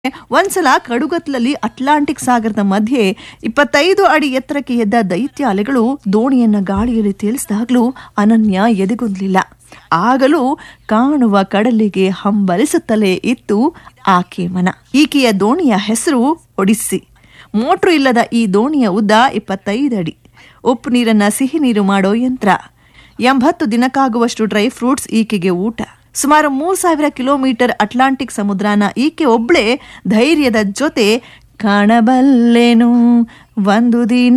ಒಂದ್ಸಲ ಕಡುಗತ್ಲಲ್ಲಿ ಅಟ್ಲಾಂಟಿಕ್ ಸಾಗರದ ಮಧ್ಯೆ ಇಪ್ಪತ್ತೈದು ಅಡಿ ಎತ್ತರಕ್ಕೆ ಎದ್ದ ದೈತ್ಯ ಅಲೆಗಳು ದೋಣಿಯನ್ನ ಗಾಳಿಯಲ್ಲಿ ತೇಲಿಸಿದಾಗ್ಲೂ ಅನನ್ಯ ಎದೆಗುಂದಲಿಲ್ಲ ಆಗಲೂ ಕಾಣುವ ಕಡಲಿಗೆ ಹಂಬಲಿಸುತ್ತಲೇ ಇತ್ತು ಆಕೆ ಮನ ಈಕೆಯ ದೋಣಿಯ ಹೆಸರು ಒಡಿಸ್ಸಿ ಮೋಟ್ರು ಇಲ್ಲದ ಈ ದೋಣಿಯ ಉದ್ದ ಇಪ್ಪತ್ತೈದು ಅಡಿ ಉಪ್ಪು ನೀರನ್ನ ಸಿಹಿ ನೀರು ಮಾಡೋ ಯಂತ್ರ ಎಂಬತ್ತು ದಿನಕ್ಕಾಗುವಷ್ಟು ಡ್ರೈ ಫ್ರೂಟ್ಸ್ ಈಕೆಗೆ ಊಟ ಸುಮಾರು ಮೂರ್ ಸಾವಿರ ಕಿಲೋಮೀಟರ್ ಅಟ್ಲಾಂಟಿಕ್ ಸಮುದ್ರನ ಈಕೆ ಒಬ್ಳೆ ಧೈರ್ಯದ ಜೊತೆ ಕಾಣಬಲ್ಲೆನು ಒಂದು ದಿನ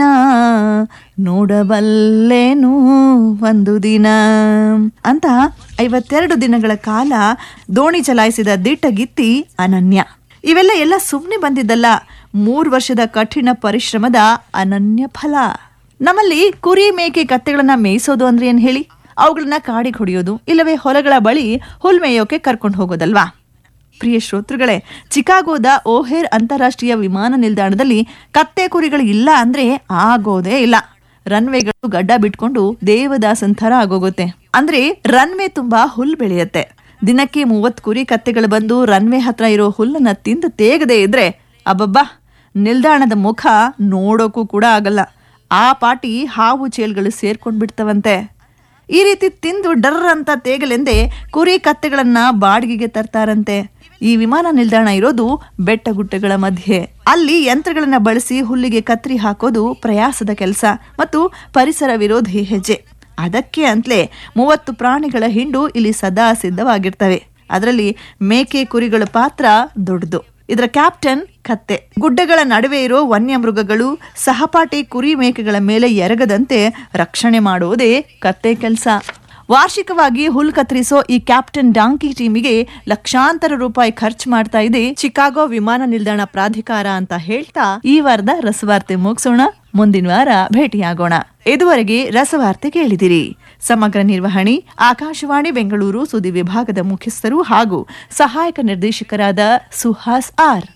ನೋಡಬಲ್ಲೆನು ಒಂದು ದಿನ ಅಂತ ಐವತ್ತೆರಡು ದಿನಗಳ ಕಾಲ ದೋಣಿ ಚಲಾಯಿಸಿದ ದಿಟ್ಟಗಿತ್ತಿ ಅನನ್ಯ ಇವೆಲ್ಲ ಎಲ್ಲ ಸುಮ್ಮನೆ ಬಂದಿದ್ದಲ್ಲ ಮೂರು ವರ್ಷದ ಕಠಿಣ ಪರಿಶ್ರಮದ ಅನನ್ಯ ಫಲ ನಮ್ಮಲ್ಲಿ ಕುರಿ ಮೇಕೆ ಕತ್ತೆಗಳನ್ನ ಮೇಯಿಸೋದು ಅಂದ್ರೆ ಏನ್ ಹೇಳಿ ಅವುಗಳನ್ನ ಕಾಡಿಗೆ ಹೊಡೆಯೋದು ಇಲ್ಲವೇ ಹೊಲಗಳ ಬಳಿ ಹುಲ್ ಮೇಯೋಕೆ ಕರ್ಕೊಂಡು ಹೋಗೋದಲ್ವಾ ಪ್ರಿಯ ಶ್ರೋತೃಗಳೇ ಚಿಕಾಗೋದ ಓಹೇರ್ ಅಂತಾರಾಷ್ಟ್ರೀಯ ವಿಮಾನ ನಿಲ್ದಾಣದಲ್ಲಿ ಕತ್ತೆ ಕುರಿಗಳು ಇಲ್ಲ ಅಂದ್ರೆ ಆಗೋದೇ ಇಲ್ಲ ರನ್ವೇಗಳು ಗಡ್ಡ ಬಿಟ್ಕೊಂಡು ದೇವದಾಸನ್ ಥರ ಆಗೋಗುತ್ತೆ ಅಂದ್ರೆ ರನ್ವೇ ತುಂಬಾ ಹುಲ್ ಬೆಳೆಯುತ್ತೆ ದಿನಕ್ಕೆ ಮೂವತ್ ಕುರಿ ಕತ್ತೆಗಳು ಬಂದು ರನ್ವೇ ಹತ್ರ ಇರೋ ಹುಲ್ಲನ್ನ ತಿಂದು ತೇಗದೆ ಇದ್ರೆ ಅಬ್ಬಬ್ಬಾ ನಿಲ್ದಾಣದ ಮುಖ ನೋಡೋಕು ಕೂಡ ಆಗಲ್ಲ ಆ ಪಾಟಿ ಹಾವು ಚೇಲ್ಗಳು ಸೇರ್ಕೊಂಡ್ ಬಿಡ್ತವಂತೆ ಈ ರೀತಿ ತಿಂದು ಡರ್ ಅಂತ ತೇಗಲೆಂದೇ ಕುರಿ ಕತ್ತೆಗಳನ್ನ ಬಾಡಿಗೆಗೆ ತರ್ತಾರಂತೆ ಈ ವಿಮಾನ ನಿಲ್ದಾಣ ಇರೋದು ಬೆಟ್ಟ ಗುಡ್ಡಗಳ ಮಧ್ಯೆ ಅಲ್ಲಿ ಯಂತ್ರಗಳನ್ನ ಬಳಸಿ ಹುಲ್ಲಿಗೆ ಕತ್ರಿ ಹಾಕೋದು ಪ್ರಯಾಸದ ಕೆಲಸ ಮತ್ತು ಪರಿಸರ ವಿರೋಧಿ ಹೆಜ್ಜೆ ಅದಕ್ಕೆ ಅಂತಲೇ ಮೂವತ್ತು ಪ್ರಾಣಿಗಳ ಹಿಂಡು ಇಲ್ಲಿ ಸದಾ ಸಿದ್ಧವಾಗಿರ್ತವೆ ಅದರಲ್ಲಿ ಮೇಕೆ ಕುರಿಗಳ ಪಾತ್ರ ದೊಡ್ಡದು ಇದರ ಕ್ಯಾಪ್ಟನ್ ಕತ್ತೆ ಗುಡ್ಡಗಳ ನಡುವೆ ಇರೋ ವನ್ಯ ಮೃಗಗಳು ಸಹಪಾಠಿ ಕುರಿ ಮೇಕೆಗಳ ಮೇಲೆ ಎರಗದಂತೆ ರಕ್ಷಣೆ ಮಾಡುವುದೇ ಕತ್ತೆ ಕೆಲಸ ವಾರ್ಷಿಕವಾಗಿ ಹುಲ್ ಕತ್ತರಿಸೋ ಈ ಕ್ಯಾಪ್ಟನ್ ಡಾಂಕಿ ಟೀಮಿಗೆ ಲಕ್ಷಾಂತರ ರೂಪಾಯಿ ಖರ್ಚು ಮಾಡ್ತಾ ಇದೆ ಚಿಕಾಗೋ ವಿಮಾನ ನಿಲ್ದಾಣ ಪ್ರಾಧಿಕಾರ ಅಂತ ಹೇಳ್ತಾ ಈ ವಾರದ ರಸವಾರ್ತೆ ಮುಗಿಸೋಣ ಮುಂದಿನ ವಾರ ಭೇಟಿಯಾಗೋಣ ಇದುವರೆಗೆ ರಸವಾರ್ತೆ ಕೇಳಿದಿರಿ ಸಮಗ್ರ ನಿರ್ವಹಣೆ ಆಕಾಶವಾಣಿ ಬೆಂಗಳೂರು ಸುದ್ದಿ ವಿಭಾಗದ ಮುಖ್ಯಸ್ಥರು ಹಾಗೂ ಸಹಾಯಕ ನಿರ್ದೇಶಕರಾದ ಸುಹಾಸ್ ಆರ್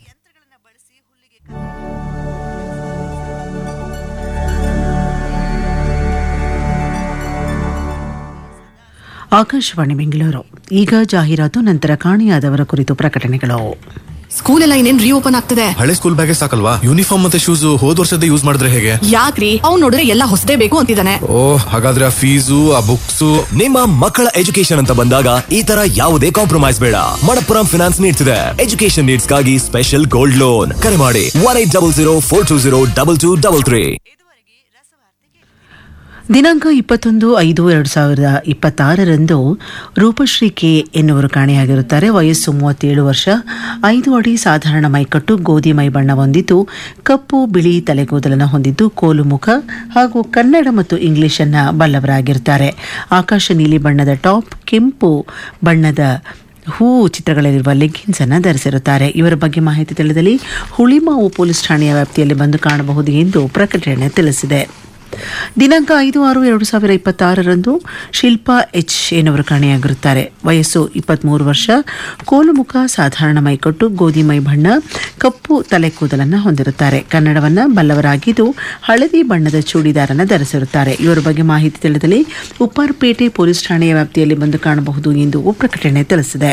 ಆಕಾಶವಾಣಿ ಬೆಂಗಳೂರು ಈಗ ಜಾಹೀರಾತು ನಂತರ ಕಾಣೆಯಾದವರ ಕುರಿತು ಪ್ರಕಟಣೆಗಳು ಸ್ಕೂಲ್ ಎಲ್ಲ ಇನ್ನೇನ್ ರೀಓಪನ್ ಆಗ್ತದೆ ಹಳೆ ಸ್ಕೂಲ್ ಬ್ಯಾಗೇ ಸಾಕಲ್ವಾ ಯೂನಿಫಾರ್ಮ್ ಮತ್ತೆ ಶೂಸ್ ಹೋದ್ ವರ್ಷದ ಯೂಸ್ ಮಾಡಿದ್ರೆ ಹೇಗೆ ಯಾಕ್ರಿ ಅವ್ನ್ ನೋಡಿದ್ರೆ ಎಲ್ಲ ಹೊಸದೇ ಬೇಕು ಅಂತಿದ್ದಾನೆ ಓ ಹಾಗಾದ್ರೆ ಆ ಫೀಸು ಆ ಬುಕ್ಸ್ ನಿಮ್ಮ ಮಕ್ಕಳ ಎಜುಕೇಶನ್ ಅಂತ ಬಂದಾಗ ಈ ತರ ಯಾವುದೇ ಕಾಂಪ್ರಮೈಸ್ ಬೇಡ ಮಣಪ್ಪುರಂ ಫಿನಾನ್ಸ್ ನೀಡ್ತಿದೆ ಎಜುಕೇಶನ್ ನೀಡ್ಸ್ ಗಾಗಿ ಸ್ಪೆಷಲ್ ಗೋಲ್ಡ್ ಲೋನ್ ಕರೆ ಮಾಡಿ one eight double zero four two zero double two double three ದಿನಾಂಕ ಇಪ್ಪತ್ತೊಂದು ಐದು ಎರಡು ಸಾವಿರದ ಇಪ್ಪತ್ತಾರರಂದು ರೂಪಶ್ರೀ ಕೆ ಎನ್ನುವರು ಕಾಣೆಯಾಗಿರುತ್ತಾರೆ ವಯಸ್ಸು ಮೂವತ್ತೇಳು ವರ್ಷ ಐದು ಅಡಿ ಸಾಧಾರಣ ಮೈಕಟ್ಟು ಗೋಧಿ ಮೈ ಬಣ್ಣ ಹೊಂದಿದ್ದು ಕಪ್ಪು ಬಿಳಿ ತಲೆಗೂದಲನ್ನು ಹೊಂದಿದ್ದು ಕೋಲು ಮುಖ ಹಾಗೂ ಕನ್ನಡ ಮತ್ತು ಇಂಗ್ಲಿಷನ್ನ ಬಲ್ಲವರಾಗಿರುತ್ತಾರೆ ಆಕಾಶ ನೀಲಿ ಬಣ್ಣದ ಟಾಪ್ ಕೆಂಪು ಬಣ್ಣದ ಹೂ ಚಿತ್ರಗಳಲ್ಲಿರುವ ಲೆಗ್ಗಿನ್ಸ್ ಅನ್ನು ಧರಿಸಿರುತ್ತಾರೆ ಇವರ ಬಗ್ಗೆ ಮಾಹಿತಿ ತಿಳಿದಲ್ಲಿ ಹುಳಿಮಾವು ಪೊಲೀಸ್ ಠಾಣೆಯ ವ್ಯಾಪ್ತಿಯಲ್ಲಿ ಬಂದು ಕಾಣಬಹುದು ಎಂದು ಪ್ರಕಟಣೆ ತಿಳಿಸಿದೆ ದಿನಾಂಕ ಐದು ಆರು ಎರಡು ಸಾವಿರ ಇಪ್ಪತ್ತಾರರಂದು ಶಿಲ್ಪಾ ಎಚ್ ಎನ್ನುವರು ಕಾಣೆಯಾಗಿರುತ್ತಾರೆ ವಯಸ್ಸು ಇಪ್ಪತ್ತ್ಮೂರು ವರ್ಷ ಕೋಲು ಮುಖ ಸಾಧಾರಣ ಮೈಕಟ್ಟು ಗೋಧಿ ಮೈ ಬಣ್ಣ ಕಪ್ಪು ತಲೆ ಕೂದಲನ್ನು ಹೊಂದಿರುತ್ತಾರೆ ಕನ್ನಡವನ್ನ ಬಲ್ಲವರಾಗಿದ್ದು ಹಳದಿ ಬಣ್ಣದ ಚೂಡಿದಾರನ ಧರಿಸಿರುತ್ತಾರೆ ಇವರ ಬಗ್ಗೆ ಮಾಹಿತಿ ತಿಳಿದಲ್ಲಿ ಉಪ್ಪಾರಪೇಟೆ ಪೊಲೀಸ್ ಠಾಣೆಯ ವ್ಯಾಪ್ತಿಯಲ್ಲಿ ಬಂದು ಕಾಣಬಹುದು ಎಂದು ಪ್ರಕಟಣೆ ತಿಳಿಸಿದೆ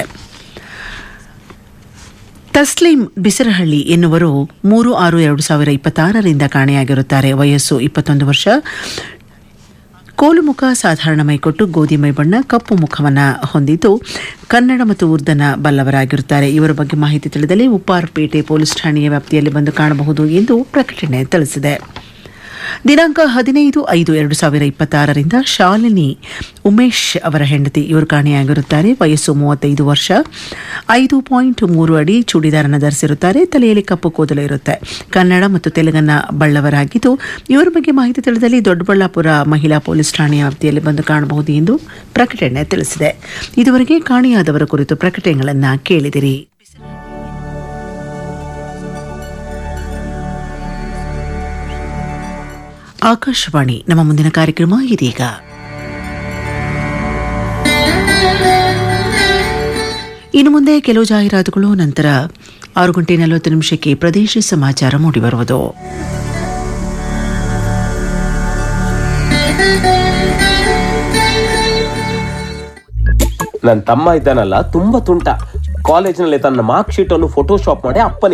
ತಸ್ಲೀಂ ಬಿಸರಹಳ್ಳಿ ಎನ್ನುವರು ಮೂರು ಆರು ಎರಡು ಸಾವಿರ ಇಪ್ಪತ್ತಾರರಿಂದ ಕಾಣೆಯಾಗಿರುತ್ತಾರೆ ವಯಸ್ಸು ಇಪ್ಪತ್ತೊಂದು ವರ್ಷ ಕೋಲುಮುಖ ಸಾಧಾರಣ ಮೈಕೊಟ್ಟು ಗೋಧಿ ಮೈ ಬಣ್ಣ ಕಪ್ಪು ಮುಖವನ್ನು ಹೊಂದಿದ್ದು ಕನ್ನಡ ಮತ್ತು ಉರ್ದನ ಬಲ್ಲವರಾಗಿರುತ್ತಾರೆ ಇವರ ಬಗ್ಗೆ ಮಾಹಿತಿ ತಿಳಿದಲ್ಲಿ ಉಪ್ಪಾರಪೇಟೆ ಪೊಲೀಸ್ ಠಾಣೆಯ ವ್ಯಾಪ್ತಿಯಲ್ಲಿ ಬಂದು ಕಾಣಬಹುದು ಎಂದು ಪ್ರಕಟಣೆ ತಿಳಿಸಿದೆ ದಿನಾಂಕ ಹದಿನೈದು ಐದು ಎರಡು ಸಾವಿರ ಇಪ್ಪತ್ತಾರರಿಂದ ಶಾಲಿನಿ ಉಮೇಶ್ ಅವರ ಹೆಂಡತಿ ಇವರು ಕಾಣೆಯಾಗಿರುತ್ತಾರೆ ವಯಸ್ಸು ಮೂವತ್ತೈದು ವರ್ಷ ಐದು ಪಾಯಿಂಟ್ ಮೂರು ಅಡಿ ಚೂಡಿದಾರನ ಧರಿಸಿರುತ್ತಾರೆ ತಲೆಯಲ್ಲಿ ಕಪ್ಪು ಕೂದಲು ಇರುತ್ತೆ ಕನ್ನಡ ಮತ್ತು ತೆಲುಗನ್ನ ಬಳ್ಳವರಾಗಿದ್ದು ಇವರ ಬಗ್ಗೆ ಮಾಹಿತಿ ತಿಳಿದಲ್ಲಿ ದೊಡ್ಡಬಳ್ಳಾಪುರ ಮಹಿಳಾ ಪೊಲೀಸ್ ಠಾಣೆಯ ವ್ಯಾಪ್ತಿಯಲ್ಲಿ ಬಂದು ಕಾಣಬಹುದು ಎಂದು ಪ್ರಕಟಣೆ ತಿಳಿಸಿದೆ ಇದುವರೆಗೆ ಕಾಣೆಯಾದವರ ಕುರಿತು ಪ್ರಕಟಣೆಗಳನ್ನು ಕೇಳಿದಿರಿ ಆಕಾಶವಾಣಿ ನಮ್ಮ ಮುಂದಿನ ಕಾರ್ಯಕ್ರಮ ಇದೀಗ ಇನ್ನು ಮುಂದೆ ಕೆಲವು ಜಾಹೀರಾತುಗಳು ನಂತರ ಆರು ಗಂಟೆ ನಲವತ್ತು ನಿಮಿಷಕ್ಕೆ ಪ್ರದೇಶ ಸಮಾಚಾರ ಮೂಡಿಬರುವುದು ನನ್ ತಮ್ಮ ಇದ್ದಾನಲ್ಲ ತುಂಬಾ ತುಂಟ ಕಾಲೇಜಿನಲ್ಲಿ ತನ್ನ ಮಾರ್ಕ್ ಶೀಟ್ ಅನ್ನು ಫೋಟೋಶಾಪ್ ಮಾಡಿ ಅಪ್ಪನಿಗೆ